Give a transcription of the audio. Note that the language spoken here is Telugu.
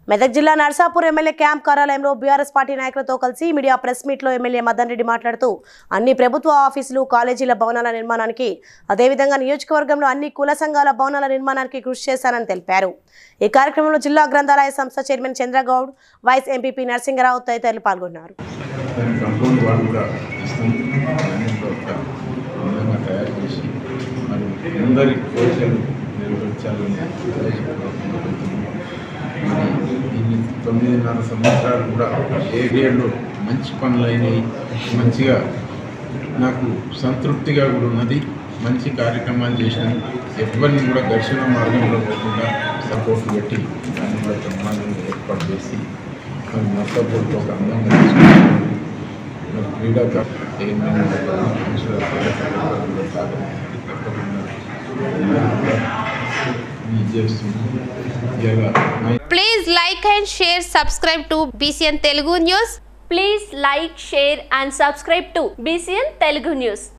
మెదక్ జిల్లా నర్సాపూర్ ఎమ్మెల్యే క్యాంప్ కార్యాలయంలో బీఆర్ఎస్ పార్టీ నాయకులతో కలిసి మీడియా ప్రెస్ మీట్లో ఎమ్మెల్యే మదన్ రెడ్డి మాట్లాడుతూ అన్ని ప్రభుత్వ ఆఫీసులు కాలేజీల భవనాల నిర్మాణానికి అదేవిధంగా నియోజకవర్గంలో అన్ని కుల సంఘాల భవనాల నిర్మాణానికి కృషి చేశానని తెలిపారు ఈ కార్యక్రమంలో జిల్లా గ్రంథాలయ సంస్థ chairman Chandra Goud vice MPP Narasinga Rao తదితరులు పాల్గొన్నారు దాని కంపౌండ్ వాల్ కూడా ఇస్తుంది దాన్ని కూడా ఒక అందంగా తయారు చేసి మరి అందరి కోరికలు నెరవేర్చాలని మరి ఇన్ని తొమ్మిదిన్నర సంవత్సరాలు కూడా ఏరియాలో మంచి పనులు అయినాయి మంచిగా నాకు సంతృప్తిగా కూడా ఉన్నది మంచి కార్యక్రమాలు చేసినాయి ఎవరిని కూడా ఘర్షణ మార్గంలో పోకుండా సపోర్ట్ పెట్టి దాన్ని కూడా బ్రహ్మాండంగా ఏర్పాటు చేసి మరి నర్సాపూర్కి ఒక అందంగా తీసుకుంటున్నాను మరి క్రీడాకారు చేస్తుంది ఇలా my Please like and share, subscribe to BCN Telugu News. Please like, share and subscribe to BCN Telugu News.